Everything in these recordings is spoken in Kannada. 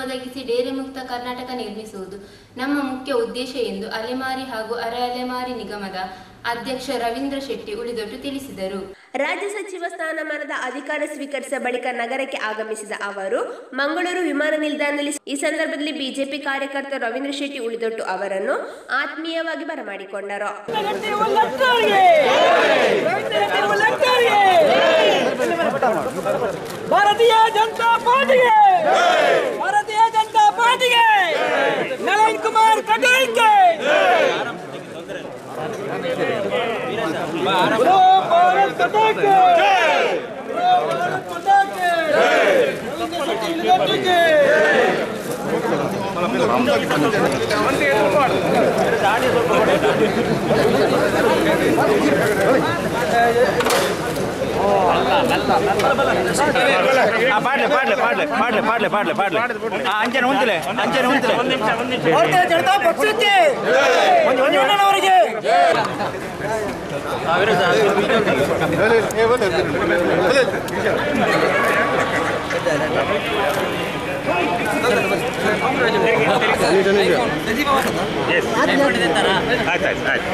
ಒದಗಿಸಿ ಡೇರೆ ಮುಕ್ತ ಕರ್ನಾಟಕ ನಿರ್ಮಿಸುವುದು ನಮ್ಮ ಮುಖ್ಯ ಉದ್ದೇಶ ಎಂದು ಅಲೆಮಾರಿ ಹಾಗೂ ಅರೆ ಅಲೆಮಾರಿ ನಿಗಮದ ಅಧ್ಯಕ್ಷ ರವೀಂದ್ರ ಶೆಟ್ಟಿ ಉಳಿದೊಟ್ಟು ತಿಳಿಸಿದರು ರಾಜ್ಯ ಸಚಿವ ಸ್ಥಾನಮಾನದ ಅಧಿಕಾರ ಸ್ವೀಕರಿಸಿದ ಬಳಿಕ ನಗರಕ್ಕೆ ಆಗಮಿಸಿದ ಅವರು ಮಂಗಳೂರು ವಿಮಾನ ನಿಲ್ದಾಣದಲ್ಲಿ ಈ ಸಂದರ್ಭದಲ್ಲಿ ಬಿಜೆಪಿ ಕಾರ್ಯಕರ್ತ ರವೀಂದ್ರ ಶೆಟ್ಟಿ ಉಳಿದೊಟ್ಟು ಅವರನ್ನು ಆತ್ಮೀಯವಾಗಿ ಬರಮಾಡಿಕೊಂಡರು ಭಾರತೀಯ ಜನತಾ ಪಾರ್ಟಿಗೆ ಭಾರತೀಯ ಜನತಾ ಪಾರ್ಟಿಗೆ ನಳಿನ್ ಕುಮಾರ್ ಕಟೀಲ್ಗೆ बोलो भारत माता की बोलो भारत माता की रविंद्र शेट्टी लिबर्टी की ಪಾಡ್ಲೆ ಪಾಡ್ಲೆ ಪಾಡ್ಲೆ ಪಾಡ್ಲೆ ಪಾಡ್ಲೆ ಪಾಡ್ಲೆ ಪಾಡ್ಲೆ ಅಂಚನೆ ಹೊಂತಿಲೆ ಅಂಚನೆ ಹೊಂತಿಲೆ ಭಾರತೀಯ ಜನತಾ ಪಕ್ಷಕ್ಕೆ ಮಂಜುಣ್ಣನವರಿಗೆ ಆಯ್ತು ಆಯ್ತು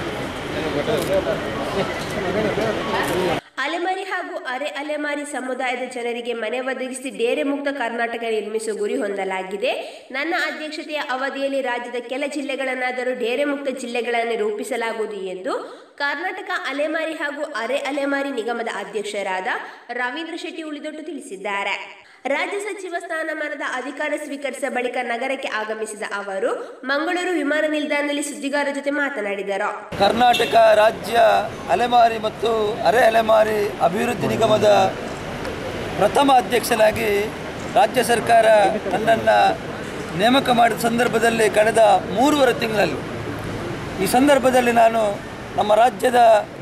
ಅಲೆಮಾರಿ ಹಾಗೂ ಅರೆ ಅಲೆಮಾರಿ ಸಮುದಾಯದ ಜನರಿಗೆ ಮನೆ ಒದಗಿಸಿ ಡೇರೆ ಮುಕ್ತ ಕರ್ನಾಟಕ ನಿರ್ಮಿಸುವ ಗುರಿ ಹೊಂದಲಾಗಿದೆ ನನ್ನ ಅಧ್ಯಕ್ಷತೆಯ ಅವಧಿಯಲ್ಲಿ ರಾಜ್ಯದ ಕೆಲ ಜಿಲ್ಲೆಗಳನ್ನಾದರೂ ಡೇರೆ ಮುಕ್ತ ಜಿಲ್ಲೆಗಳನ್ನು ರೂಪಿಸಲಾಗುವುದು ಎಂದು ಕರ್ನಾಟಕ ಅಲೆಮಾರಿ ಹಾಗೂ ಅರೆ ಅಲೆಮಾರಿ ನಿಗಮದ ಅಧ್ಯಕ್ಷರಾದ ರವೀಂದ್ರ ಶೆಟ್ಟಿ ಉಳಿದೊಟ್ಟು ತಿಳಿಸಿದ್ದಾರೆ ರಾಜ್ಯ ಸಚಿವ ಸ್ಥಾನಮಾನದ ಅಧಿಕಾರ ಸ್ವೀಕರಿಸಿದ ಬಳಿಕ ನಗರಕ್ಕೆ ಆಗಮಿಸಿದ ಅವರು ಮಂಗಳೂರು ವಿಮಾನ ನಿಲ್ದಾಣದಲ್ಲಿ ಸುದ್ದಿಗಾರರ ಜೊತೆ ಮಾತನಾಡಿದರು ಕರ್ನಾಟಕ ರಾಜ್ಯ ಅಲೆಮಾರಿ ಮತ್ತು ಅರೆ ಅಲೆಮಾರಿ ಅಭಿವೃದ್ಧಿ ನಿಗಮದ ಪ್ರಥಮ ಅಧ್ಯಕ್ಷನಾಗಿ ರಾಜ್ಯ ಸರ್ಕಾರ ನನ್ನನ್ನು ನೇಮಕ ಮಾಡಿದ ಸಂದರ್ಭದಲ್ಲಿ ಕಳೆದ ಮೂರುವರೆ ತಿಂಗಳಲ್ಲಿ ಈ ಸಂದರ್ಭದಲ್ಲಿ ನಾನು ನಮ್ಮ ರಾಜ್ಯದ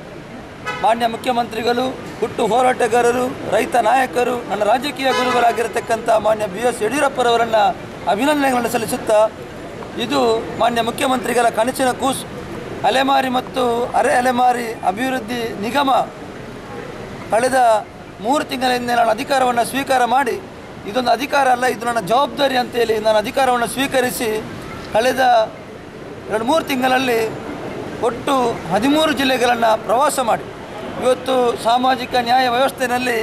ಮಾನ್ಯ ಮುಖ್ಯಮಂತ್ರಿಗಳು ಹುಟ್ಟು ಹೋರಾಟಗಾರರು ರೈತ ನಾಯಕರು ನನ್ನ ರಾಜಕೀಯ ಗುರುಗಳಾಗಿರತಕ್ಕಂಥ ಮಾನ್ಯ ಬಿ ಎಸ್ ಯಡಿಯೂರಪ್ಪರವರನ್ನು ಅಭಿನಂದನೆಗಳನ್ನು ಸಲ್ಲಿಸುತ್ತಾ ಇದು ಮಾನ್ಯ ಮುಖ್ಯಮಂತ್ರಿಗಳ ಕನಸಿನ ಕೂಸು ಅಲೆಮಾರಿ ಮತ್ತು ಅರೆ ಅಲೆಮಾರಿ ಅಭಿವೃದ್ಧಿ ನಿಗಮ ಕಳೆದ ಮೂರು ತಿಂಗಳ ಹಿಂದೆ ನಾನು ಅಧಿಕಾರವನ್ನು ಸ್ವೀಕಾರ ಮಾಡಿ ಇದೊಂದು ಅಧಿಕಾರ ಅಲ್ಲ ಇದು ನನ್ನ ಜವಾಬ್ದಾರಿ ಅಂತೇಳಿ ನಾನು ಅಧಿಕಾರವನ್ನು ಸ್ವೀಕರಿಸಿ ಕಳೆದ ಎರಡು ಮೂರು ತಿಂಗಳಲ್ಲಿ ಒಟ್ಟು ಹದಿಮೂರು ಜಿಲ್ಲೆಗಳನ್ನು ಪ್ರವಾಸ ಮಾಡಿ ಇವತ್ತು ಸಾಮಾಜಿಕ ನ್ಯಾಯ ವ್ಯವಸ್ಥೆಯಲ್ಲಿ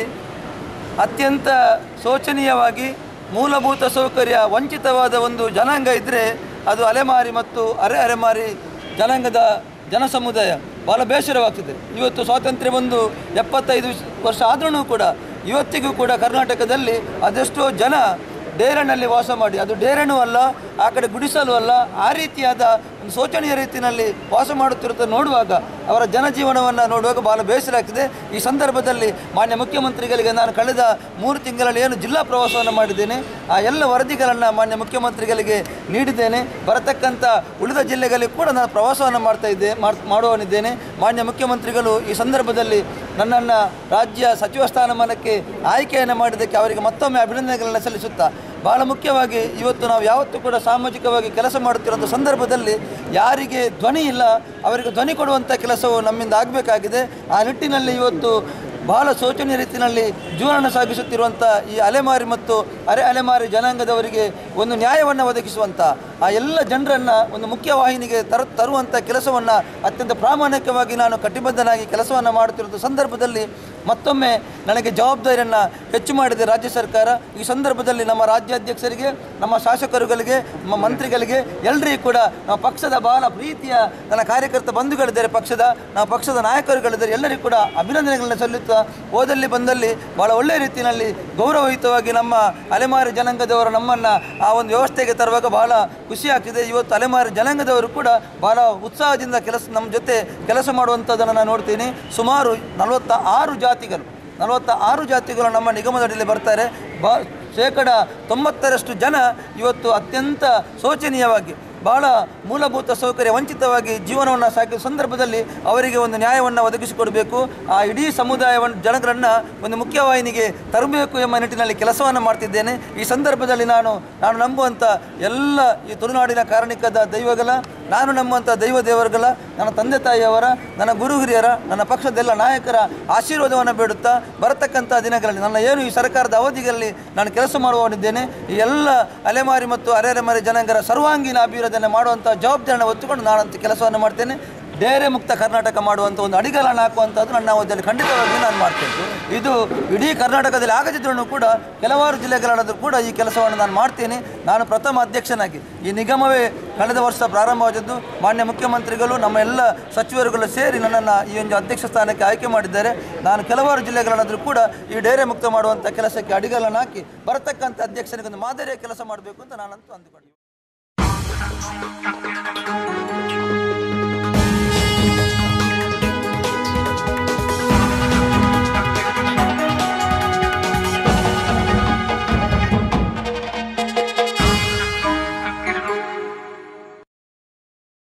ಅತ್ಯಂತ ಶೋಚನೀಯವಾಗಿ ಮೂಲಭೂತ ಸೌಕರ್ಯ ವಂಚಿತವಾದ ಒಂದು ಜನಾಂಗ ಇದ್ದರೆ ಅದು ಅಲೆಮಾರಿ ಮತ್ತು ಅರೆ ಅರೆಮಾರಿ ಜನಾಂಗದ ಜನಸಮುದಾಯ ಭಾಳ ಬೇಸರವಾಗ್ತದೆ ಇವತ್ತು ಸ್ವಾತಂತ್ರ್ಯ ಬಂದು ಎಪ್ಪತ್ತೈದು ವರ್ಷ ಆದ್ರೂ ಕೂಡ ಇವತ್ತಿಗೂ ಕೂಡ ಕರ್ನಾಟಕದಲ್ಲಿ ಅದೆಷ್ಟೋ ಜನ ಡೇರನಲ್ಲಿ ವಾಸ ಮಾಡಿ ಅದು ಡೇರನೂ ಅಲ್ಲ ಆ ಕಡೆ ಗುಡಿಸಲು ಅಲ್ಲ ಆ ರೀತಿಯಾದ ಒಂದು ಶೋಚನೀಯ ರೀತಿಯಲ್ಲಿ ವಾಸ ಮಾಡುತ್ತಿರುತ್ತ ನೋಡುವಾಗ ಅವರ ಜನಜೀವನವನ್ನು ನೋಡುವಾಗ ಭಾಳ ಬೇಸರ ಆಗ್ತದೆ ಈ ಸಂದರ್ಭದಲ್ಲಿ ಮಾನ್ಯ ಮುಖ್ಯಮಂತ್ರಿಗಳಿಗೆ ನಾನು ಕಳೆದ ಮೂರು ತಿಂಗಳಲ್ಲಿ ಏನು ಜಿಲ್ಲಾ ಪ್ರವಾಸವನ್ನು ಮಾಡಿದ್ದೇನೆ ಆ ಎಲ್ಲ ವರದಿಗಳನ್ನು ಮಾನ್ಯ ಮುಖ್ಯಮಂತ್ರಿಗಳಿಗೆ ನೀಡಿದ್ದೇನೆ ಬರತಕ್ಕಂಥ ಉಳಿದ ಜಿಲ್ಲೆಗಳಿಗೆ ಕೂಡ ನಾನು ಪ್ರವಾಸವನ್ನು ಮಾಡ್ತಾ ಇದ್ದೆ ಮಾಡ್- ಮಾಡುವನಿದ್ದೇನೆ ಮಾನ್ಯ ಮುಖ್ಯಮಂತ್ರಿಗಳು ಈ ಸಂದರ್ಭದಲ್ಲಿ ನನ್ನನ್ನು ರಾಜ್ಯ ಸಚಿವ ಸ್ಥಾನಮಾನಕ್ಕೆ ಆಯ್ಕೆಯನ್ನು ಮಾಡಿದ್ದಕ್ಕೆ ಅವರಿಗೆ ಮತ್ತೊಮ್ಮೆ ಅಭಿನಂದನೆಗಳನ್ನು ಸಲ್ಲಿಸುತ್ತಾ ಬಹಳ ಮುಖ್ಯವಾಗಿ ಇವತ್ತು ನಾವು ಯಾವತ್ತೂ ಕೂಡ ಸಾಮಾಜಿಕವಾಗಿ ಕೆಲಸ ಮಾಡುತ್ತಿರುವಂಥ ಸಂದರ್ಭದಲ್ಲಿ ಯಾರಿಗೆ ಧ್ವನಿ ಇಲ್ಲ ಅವರಿಗೆ ಧ್ವನಿ ಕೊಡುವಂಥ ಕೆಲಸವು ನಮ್ಮಿಂದ ಆಗಬೇಕಾಗಿದೆ ಆ ನಿಟ್ಟಿನಲ್ಲಿ ಇವತ್ತು ಬಹಳ ಶೋಚನೀಯ ರೀತಿಯಲ್ಲಿ ಜೀವನ ಸಾಗಿಸುತ್ತಿರುವಂಥ ಈ ಅಲೆಮಾರಿ ಮತ್ತು ಅರೆ ಅಲೆಮಾರಿ ಜನಾಂಗದವರಿಗೆ ಒಂದು ನ್ಯಾಯವನ್ನು ಒದಗಿಸುವಂಥ ಆ ಎಲ್ಲ ಜನರನ್ನು ಒಂದು ಮುಖ್ಯವಾಹಿನಿಗೆ ತರ ತರುವಂಥ ಕೆಲಸವನ್ನು ಅತ್ಯಂತ ಪ್ರಾಮಾಣಿಕವಾಗಿ ನಾನು ಕಟಿಬದ್ಧನಾಗಿ ಕೆಲಸವನ್ನು ಮಾಡುತ್ತಿರುವ ಸಂದರ್ಭದಲ್ಲಿ ಮತ್ತೊಮ್ಮೆ ನನಗೆ ಜವಾಬ್ದಾರಿಯನ್ನು ಹೆಚ್ಚು ಮಾಡಿದೆ ರಾಜ್ಯ ಸರ್ಕಾರ ಈ ಸಂದರ್ಭದಲ್ಲಿ ನಮ್ಮ ರಾಜ್ಯಾಧ್ಯಕ್ಷರಿಗೆ ನಮ್ಮ ಶಾಸಕರುಗಳಿಗೆ ನಮ್ಮ ಮಂತ್ರಿಗಳಿಗೆ ಎಲ್ಲರಿಗೂ ಕೂಡ ನಮ್ಮ ಪಕ್ಷದ ಬಹಳ ಪ್ರೀತಿಯ ನನ್ನ ಕಾರ್ಯಕರ್ತ ಬಂಧುಗಳಿದ್ದಾರೆ ಪಕ್ಷದ ನಮ್ಮ ಪಕ್ಷದ ನಾಯಕರುಗಳಿದ್ದಾರೆ ಎಲ್ಲರಿಗೂ ಕೂಡ ಅಭಿನಂದನೆಗಳನ್ನು ಸಲ್ಲುತ್ತಾ ಓದಲ್ಲಿ ಬಂದಲ್ಲಿ ಭಾಳ ಒಳ್ಳೆಯ ರೀತಿಯಲ್ಲಿ ಗೌರವಯುತವಾಗಿ ನಮ್ಮ ಅಲೆಮಾರಿ ಜನಾಂಗದವರು ನಮ್ಮನ್ನು ಆ ಒಂದು ವ್ಯವಸ್ಥೆಗೆ ತರುವಾಗ ಬಹಳ ಖುಷಿ ಆಗ್ತಿದೆ ಇವತ್ತು ಅಲೆಮಾರಿ ಜನಾಂಗದವರು ಕೂಡ ಬಹಳ ಉತ್ಸಾಹದಿಂದ ಕೆಲಸ ನಮ್ಮ ಜೊತೆ ಕೆಲಸ ಮಾಡುವಂಥದ್ದನ್ನು ನಾನು ನೋಡ್ತೀನಿ ಸುಮಾರು ನಲವತ್ತ ಆರು ಜಾತಿಗಳು ನಲವತ್ತ ಆರು ಜಾತಿಗಳು ನಮ್ಮ ನಿಗಮದಡಿಯಲ್ಲಿ ಬರ್ತಾರೆ ಬ ಶೇಕಡ ತೊಂಬತ್ತರಷ್ಟು ಜನ ಇವತ್ತು ಅತ್ಯಂತ ಶೋಚನೀಯವಾಗಿ ಬಹಳ ಮೂಲಭೂತ ಸೌಕರ್ಯ ವಂಚಿತವಾಗಿ ಜೀವನವನ್ನು ಸಾಗಿದ ಸಂದರ್ಭದಲ್ಲಿ ಅವರಿಗೆ ಒಂದು ನ್ಯಾಯವನ್ನು ಒದಗಿಸಿಕೊಡಬೇಕು ಆ ಇಡೀ ಸಮುದಾಯವನ್ನು ಜನರನ್ನು ಒಂದು ಮುಖ್ಯವಾಹಿನಿಗೆ ತರಬೇಕು ಎಂಬ ನಿಟ್ಟಿನಲ್ಲಿ ಕೆಲಸವನ್ನು ಮಾಡ್ತಿದ್ದೇನೆ ಈ ಸಂದರ್ಭದಲ್ಲಿ ನಾನು ನಾನು ನಂಬುವಂಥ ಎಲ್ಲ ಈ ತುಳುನಾಡಿನ ಕಾರಣಿಕದ ದೈವಗಳ ನಾನು ನಮ್ಮಂಥ ದೈವ ದೇವರುಗಳ ನನ್ನ ತಂದೆ ತಾಯಿಯವರ ನನ್ನ ಗುರು ಹಿರಿಯರ ನನ್ನ ಪಕ್ಷದ ಎಲ್ಲ ನಾಯಕರ ಆಶೀರ್ವಾದವನ್ನು ಬೇಡುತ್ತಾ ಬರತಕ್ಕಂಥ ದಿನಗಳಲ್ಲಿ ನನ್ನ ಏನು ಈ ಸರ್ಕಾರದ ಅವಧಿಗಳಲ್ಲಿ ನಾನು ಕೆಲಸ ಮಾಡುವವನಿದ್ದೇನೆ ಈ ಎಲ್ಲ ಅಲೆಮಾರಿ ಮತ್ತು ಅರೆ ಅಲೆಮಾರಿ ಜನಾಂಗರ ಸರ್ವಾಂಗೀಣ ಅಭಿವೃದ್ಧಿಯನ್ನು ಮಾಡುವಂಥ ಜವಾಬ್ದಾರಿಯನ್ನು ಹೊತ್ತುಕೊಂಡು ನಾನಂತ ಕೆಲಸವನ್ನು ಮಾಡ್ತೇನೆ ಡೇರೆ ಮುಕ್ತ ಕರ್ನಾಟಕ ಮಾಡುವಂಥ ಒಂದು ಅಡಿಗಲನ್ನು ಹಾಕುವಂಥದ್ದು ನನ್ನ ಅವಧಿಯಲ್ಲಿ ಖಂಡಿತವಾಗಿ ನಾನು ಮಾಡ್ತೇನೆ ಇದು ಇಡೀ ಕರ್ನಾಟಕದಲ್ಲಿ ಆಗದಿದ್ರೂ ಕೂಡ ಕೆಲವಾರು ಜಿಲ್ಲೆಗಳಾದರೂ ಕೂಡ ಈ ಕೆಲಸವನ್ನು ನಾನು ಮಾಡ್ತೇನೆ ನಾನು ಪ್ರಥಮ ಅಧ್ಯಕ್ಷನಾಗಿ ಈ ನಿಗಮವೇ ಕಳೆದ ವರ್ಷ ಪ್ರಾರಂಭವಾದದ್ದು ಮಾನ್ಯ ಮುಖ್ಯಮಂತ್ರಿಗಳು ನಮ್ಮ ಎಲ್ಲ ಸಚಿವರುಗಳು ಸೇರಿ ನನ್ನನ್ನು ಈ ಒಂದು ಅಧ್ಯಕ್ಷ ಸ್ಥಾನಕ್ಕೆ ಆಯ್ಕೆ ಮಾಡಿದ್ದಾರೆ ನಾನು ಕೆಲವಾರು ಜಿಲ್ಲೆಗಳಾದರೂ ಕೂಡ ಈ ಡೇರೆ ಮುಕ್ತ ಮಾಡುವಂಥ ಕೆಲಸಕ್ಕೆ ಅಡಿಗಲನ್ನು ಹಾಕಿ ಬರತಕ್ಕಂಥ ಅಧ್ಯಕ್ಷನಿಗೆ ಒಂದು ಮಾದರಿಯ ಕೆಲಸ ಮಾಡಬೇಕು ಅಂತ ನಾನಂತೂ ಅಂದುಕೊಂಡಿದ್ದೆ